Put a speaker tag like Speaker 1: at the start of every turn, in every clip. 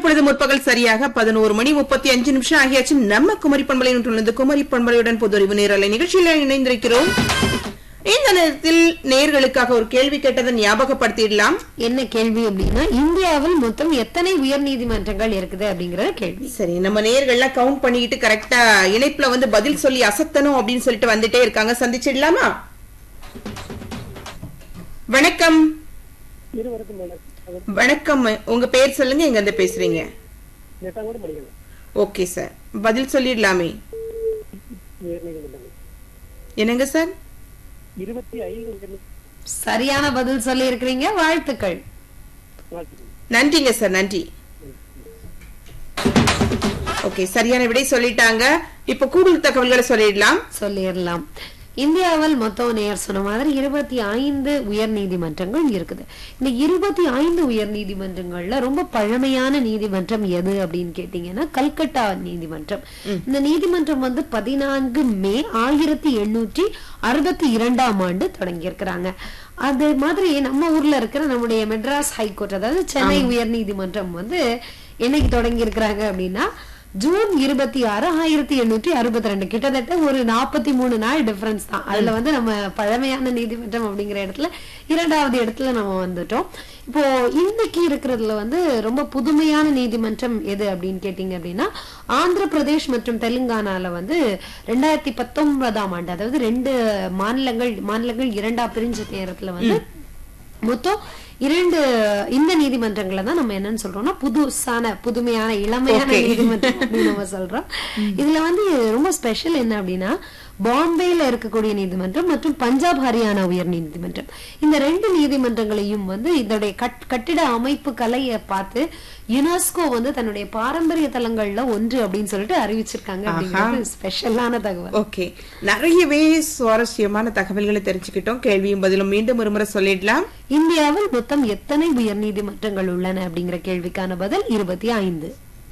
Speaker 1: இப்பொழுது முற்பகல் சரியாக பதினோரு மணி முப்பத்தி அஞ்சு நிமிஷம் ஆகியாச்சு நம்ம குமரி பண்பலை நூற்றிலிருந்து குமரி பண்பலையுடன் பொது அறிவு நேரலை நிகழ்ச்சியில இணைந்திருக்கிறோம் இந்த நேரத்தில் நேர்களுக்காக ஒரு கேள்வி கேட்டதை ஞாபகப்படுத்திடலாம்
Speaker 2: என்ன கேள்வி அப்படின்னா இந்தியாவில் மொத்தம் எத்தனை உயர் நீதிமன்றங்கள் இருக்குது அப்படிங்கறது கேள்வி
Speaker 1: சரி நம்ம நேர்கள்லாம் கவுண்ட் பண்ணிக்கிட்டு கரெக்டா இணைப்புல வந்து பதில் சொல்லி அசத்தணும் அப்படின்னு சொல்லிட்டு வந்துட்டே இருக்காங்க சந்திச்சிடலாமா வணக்கம்
Speaker 3: இருவருக்கும் மேடம்
Speaker 1: வணக்கம் உங்க பேர் சொல்லுங்க எங்க இருந்து பேசுறீங்க
Speaker 3: நெட்டாங்கோடு மணிக்கணும்
Speaker 1: ஓகே சார் பதில் சொல்லிடலாமே
Speaker 3: உயர்நீதிமன்றம்
Speaker 1: என்னங்க சார்
Speaker 3: இருபத்தி ஐந்து உயர்நீதி
Speaker 2: சரியான பதில் சொல்லி இருக்கிறீங்க வாழ்த்துக்கள்
Speaker 3: வாழ்த்துக்கள்.
Speaker 1: நன்றிங்க சார் நன்றி ஓகே சரியான விடை சொல்லிட்டாங்க இப்ப கூடுதல் தகவல்களை சொல்லிடலாம்
Speaker 2: சொல்லிடலாம் இந்தியாவில் மொத்தம் நேர் சொன்ன மாதிரி இருபத்தி ஐந்து உயர் நீதிமன்றங்கள் இருக்குது இந்த இருபத்தி ஐந்து உயர் நீதிமன்றங்கள்ல ரொம்ப பழமையான நீதிமன்றம் எது அப்படின்னு கேட்டீங்கன்னா கல்கட்டா நீதிமன்றம் இந்த நீதிமன்றம் வந்து பதினான்கு மே ஆயிரத்தி எண்ணூற்றி அறுபத்தி இரண்டாம் ஆண்டு தொடங்கி இருக்கிறாங்க அது மாதிரி நம்ம ஊர்ல இருக்கிற நம்முடைய மெட்ராஸ் ஹைகோர்ட் அதாவது சென்னை உயர் நீதிமன்றம் வந்து என்னைக்கு தொடங்கி இருக்கிறாங்க அப்படின்னா ஜூன் இருபத்தி ஆறு ஆயிரத்தி எண்ணூற்றி அறுபத்தி ரெண்டு கிட்டத்தட்ட ஒரு நாற்பத்தி மூணு நாள் டிஃபரன்ஸ் தான் அதுல வந்து நம்ம பழமையான நீதிமன்றம் அப்படிங்கிற இடத்துல இரண்டாவது இடத்துல நம்ம வந்துட்டோம் இப்போ இன்னைக்கு இருக்கிறதுல வந்து ரொம்ப புதுமையான நீதிமன்றம் எது அப்படின்னு கேட்டீங்க அப்படின்னா ஆந்திர பிரதேஷ் மற்றும் தெலுங்கானால வந்து ரெண்டாயிரத்தி பத்தொன்பதாம் ஆண்டு அதாவது ரெண்டு மாநிலங்கள் மாநிலங்கள் இரண்டா பிரிஞ்ச நேரத்துல வந்து மொத்தம் இரண்டு இந்த நீதிமன்றங்களை தான் நம்ம என்னன்னு சொல்றோம்னா புதுசான புதுமையான இளமையான நீதிமன்றம் அப்படின்னு நம்ம சொல்றோம் இதுல வந்து ரொம்ப ஸ்பெஷல் என்ன அப்படின்னா பாம்பேல இருக்கக்கூடிய நீதிமன்றம் மற்றும் பஞ்சாப் ஹரியானா உயர் நீதிமன்றம் இந்த ரெண்டு நீதிமன்றங்களையும் வந்து இதோடைய கட்- கட்டிட அமைப்பு கலையை பார்த்து யுனெஸ்கோ வந்து தன்னுடைய பாரம்பரிய தலங்கள்ல ஒன்று அப்படின்னு சொல்லிட்டு அறிவிச்சிருக்காங்க அப்படிங்கிறது ஸ்பெஷலான தகவல்
Speaker 1: ஓகே நிறையவே சுவாரஸ்யமான தகவல்களை தெரிஞ்சுக்கிட்டோம் கேள்வியும் பதிலும் மீண்டும் ஒருமுறை சொல்லிடலாம்
Speaker 2: இந்தியாவில் மொத்தம் எத்தனை உயர் நீதிமன்றங்கள் உள்ளன அப்படிங்கிற கேள்விக்கான பதில் இருபத்தி ஐந்து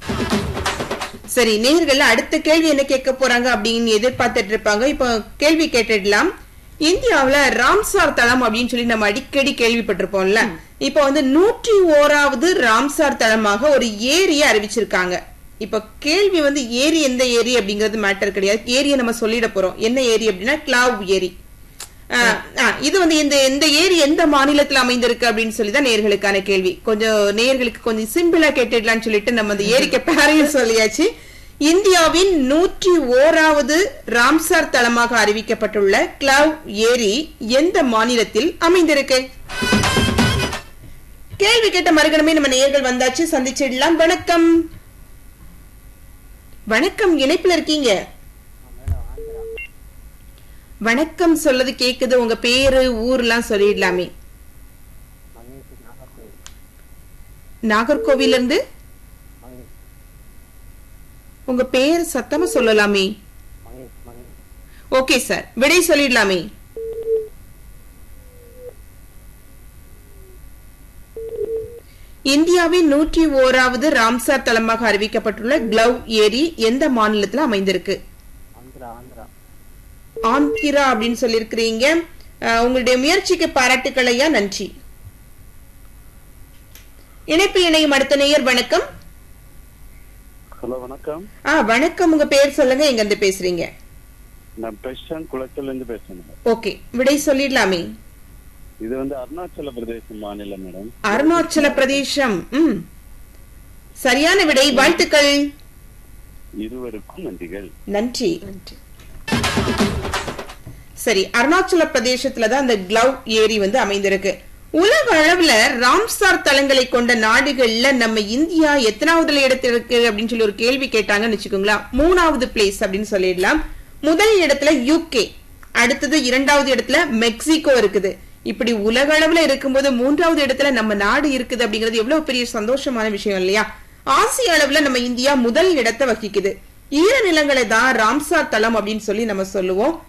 Speaker 1: சரி நேர்கள் அடுத்த கேள்வி என்ன கேட்க போறாங்க அப்படின்னு எதிர்பார்த்துட்டு இருப்பாங்க இப்போ கேள்வி கேட்டுடலாம் இந்தியாவுல ராம்சார் தளம் அப்படின்னு சொல்லி நம்ம அடிக்கடி கேள்விப்பட்டிருப்போம்ல இப்போ வந்து நூற்றி ஓராவது ராம்சார் தளமாக ஒரு ஏரியை அறிவிச்சிருக்காங்க இப்போ கேள்வி வந்து ஏரி எந்த ஏரி அப்படிங்கிறது மேட்டர் கிடையாது ஏரியை நம்ம சொல்லிட போறோம் என்ன ஏரி அப்படின்னா கிளாவ் ஏரி ஆஹ், ஆஹ், இது வந்து இந்த இந்த ஏரி எந்த மாநிலத்துல அமைந்திருக்கு அப்படின்னு சொல்லி தான் நேர்களுக்கான கேள்வி கொஞ்சம் நேர்களுக்கு கொஞ்சம் சிம்பிளா கேட்டுடலாம்னு சொல்லிட்டு நம்ம அந்த ஏரிக்கு பேரையும் சொல்லியாச்சு இந்தியாவின் நூற்றி ஓராவது ராம்சார் தளமாக அறிவிக்கப்பட்டுள்ள கிளவ் ஏரி எந்த மாநிலத்தில் அமைந்திருக்கு கேள்வி கேட்ட மறுகணமே நம்ம நேர்கள் வந்தாச்சு சந்திச்சிடலாம் வணக்கம் வணக்கம் இணைப்புல இருக்கீங்க வணக்கம் சொல்லது கேக்குது உங்க பேரு ஊர்லாம் சொல்லிடலாமே நாகர்கோவில இருந்து உங்க பேர் சத்தமா சொல்லலாமே ஓகே சார் விடை சொல்லிடலாமே இந்தியாவின் நூற்றி ஓராவது ராம்சார் தளமாக அறிவிக்கப்பட்டுள்ள கிளவ் ஏரி எந்த மாநிலத்துல அமைந்திருக்கு ஆந்திரா அப்படின்னு சொல்லியிருக்கிறீங்க அஹ், உங்களுடைய முயற்சிக்கு பாராட்டுக்கள் ஐயா நன்றி இணைப்பில் இணையும் அடுத்த நேயர் வணக்கம்
Speaker 4: ஹலோ வணக்கம்
Speaker 1: ஆ வணக்கம் உங்க பேர் சொல்லுங்க எங்க இருந்து பேசுறீங்க
Speaker 4: நான் பிரசாந்த் குளத்துல இருந்து பேசுறேன்
Speaker 1: ஓகே விடை சொல்லிடலாமே
Speaker 4: இது வந்து அருணாச்சல பிரதேச மாநிலம் மேடம்
Speaker 1: அருணாச்சல பிரதேசம் ம் சரியான விடை வாழ்த்துக்கள்
Speaker 4: இருவருக்கும் நன்றிகள்
Speaker 1: நன்றி சரி அருணாச்சல பிரதேசத்துல தான் அந்த கிளவ் ஏரி வந்து அமைந்திருக்கு உலக அளவுல ராம்சார் தலங்களை கொண்ட நாடுகள்ல நம்ம இந்தியா எத்தனாவதுல இடத்துல இருக்கு அப்படின்னு சொல்லி ஒரு கேள்வி கேட்டாங்கன்னு வச்சுக்கோங்களா மூணாவது பிளேஸ் அப்படின்னு சொல்லிடலாம் முதல் இடத்துல யூகே அடுத்தது இரண்டாவது இடத்துல மெக்சிகோ இருக்குது இப்படி உலக அளவுல இருக்கும்போது மூன்றாவது இடத்துல நம்ம நாடு இருக்குது அப்படிங்கிறது எவ்வளவு பெரிய சந்தோஷமான விஷயம் இல்லையா ஆசிய அளவுல நம்ம இந்தியா முதல் இடத்தை வகிக்குது ஈர நிலங்களை தான் ராம்சார் தலம் அப்படின்னு சொல்லி நம்ம சொல்லுவோம்